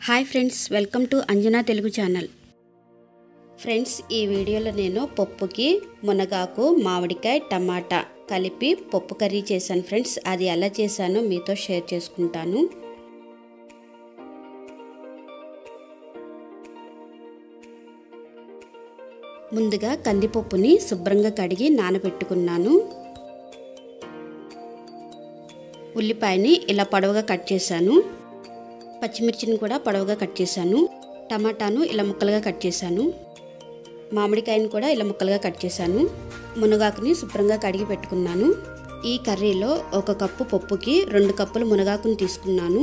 hi friends welcome to Anjana Telugu channel friends ఈ వీడియోలో నేను పప్పుకి మునగాకు మామిడికాయ టమాటా కలిపి పప్పు కర్రీ చేశాను ఫ్రెండ్స్ అది ఎలా చేశానో మీతో షేర్ చేసుకుంటాను ముందుగా కందిపప్పుని శుభ్రంగా కడిగి నానబెట్టుకున్నాను ఉల్లిపాయని ఇలా పొడవుగా కట్ చేశాను పచ్చిమిర్చిని కూడా పొడవుగా కట్ చేశాను టమాటాను ఇలా ముక్కలుగా కట్ చేశాను మామిడికాయని కూడా ఇలా ముక్కలుగా కట్ చేశాను మునగాకుని శుభ్రంగా కడిగి పెట్టుకున్నాను ఈ కర్రీలో ఒక కప్పు పప్పుకి రెండు కప్పులు మునగాకుని తీసుకున్నాను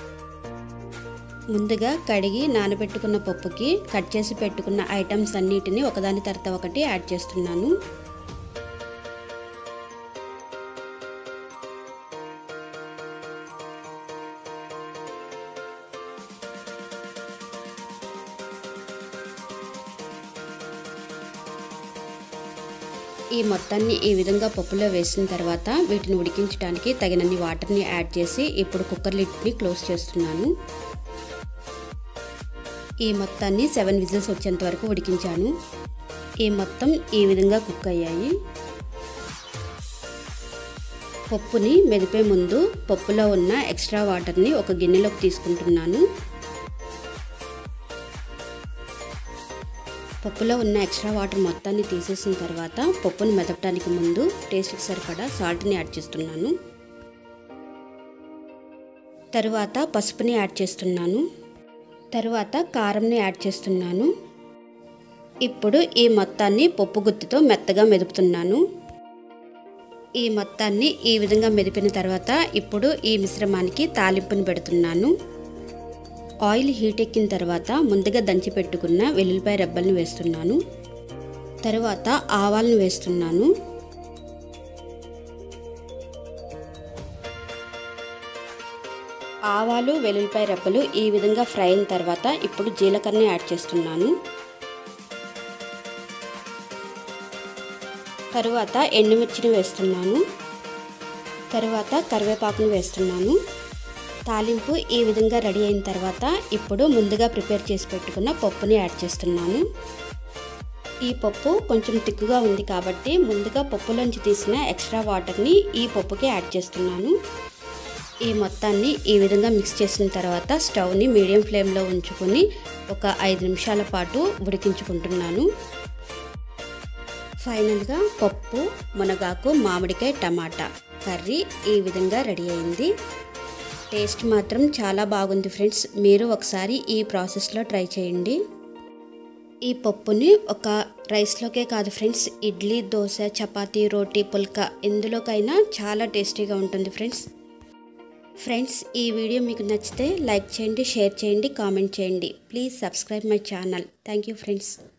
ముందుగా కడిగి నానబెట్టుకున్న పప్పుకి కట్ చేసి పెట్టుకున్న ఐటమ్స్ అన్నిటిని ఒకదాని తర్వాత ఒకటి యాడ్ చేస్తున్నాను ఈ మొత్తాన్ని ఈ విధంగా పప్పులో వేసిన తర్వాత వీటిని ఉడికించడానికి తగినన్ని వాటర్ని యాడ్ చేసి ఇప్పుడు కుక్కర్ లిడ్ని క్లోజ్ చేస్తున్నాను ఈ మొత్తాన్ని సెవెన్ విజిల్స్ వచ్చేంత వరకు ఉడికించాను ఈ మొత్తం ఈ విధంగా కుక్ అయ్యాయి పప్పుని మెదిపే ముందు పప్పులో ఉన్న ఎక్స్ట్రా వాటర్ని ఒక గిన్నెలోకి తీసుకుంటున్నాను పప్పులో ఉన్న ఎక్స్ట్రా వాటర్ మొత్తాన్ని తీసేసిన తర్వాత పప్పుని మెదపడానికి ముందు టేస్ట్కి సరిపడా సాల్ట్ని యాడ్ చేస్తున్నాను తరువాత పసుపుని యాడ్ చేస్తున్నాను తరువాత కారంని యాడ్ చేస్తున్నాను ఇప్పుడు ఈ మొత్తాన్ని పప్పు గుత్తితో మెత్తగా మెదుపుతున్నాను ఈ మొత్తాన్ని ఈ విధంగా మెదిపిన తర్వాత ఇప్పుడు ఈ మిశ్రమానికి తాలింపుని పెడుతున్నాను ఆయిల్ హీట్ ఎక్కిన తర్వాత ముందుగా దంచి పెట్టుకున్న వెల్లుల్లిపాయ రెబ్బల్ని వేస్తున్నాను తరువాత ఆవాలను వేస్తున్నాను ఆవాలు వెల్లుల్లిపాయ రెబ్బలు ఈ విధంగా ఫ్రై అయిన తర్వాత ఇప్పుడు జీలకర్రని యాడ్ చేస్తున్నాను తరువాత ఎండుమిర్చిని వేస్తున్నాను తరువాత కరివేపాకుని వేస్తున్నాను తాలింపు ఈ విధంగా రెడీ అయిన తర్వాత ఇప్పుడు ముందుగా ప్రిపేర్ చేసి పెట్టుకున్న పప్పుని యాడ్ చేస్తున్నాను ఈ పప్పు కొంచెం తిక్కుగా ఉంది కాబట్టి ముందుగా పప్పులోంచి తీసిన ఎక్స్ట్రా వాటర్ని ఈ పప్పుకి యాడ్ చేస్తున్నాను ఈ మొత్తాన్ని ఈ విధంగా మిక్స్ చేసిన తర్వాత స్టవ్ని మీడియం ఫ్లేమ్లో ఉంచుకొని ఒక ఐదు నిమిషాల పాటు ఉడికించుకుంటున్నాను ఫైనల్గా పప్పు మునగాకు మామిడికాయ టమాటా కర్రీ ఈ విధంగా రెడీ అయింది టేస్ట్ మాత్రం చాలా బాగుంది ఫ్రెండ్స్ మీరు ఒకసారి ఈ ప్రాసెస్లో ట్రై చేయండి ఈ పప్పుని ఒక రైస్లోకే కాదు ఫ్రెండ్స్ ఇడ్లీ దోశ చపాతీ రోటీ పుల్కా ఎందులోకైనా చాలా టేస్టీగా ఉంటుంది ఫ్రెండ్స్ ఫ్రెండ్స్ ఈ వీడియో మీకు నచ్చితే లైక్ చేయండి షేర్ చేయండి కామెంట్ చేయండి please subscribe my channel thank you friends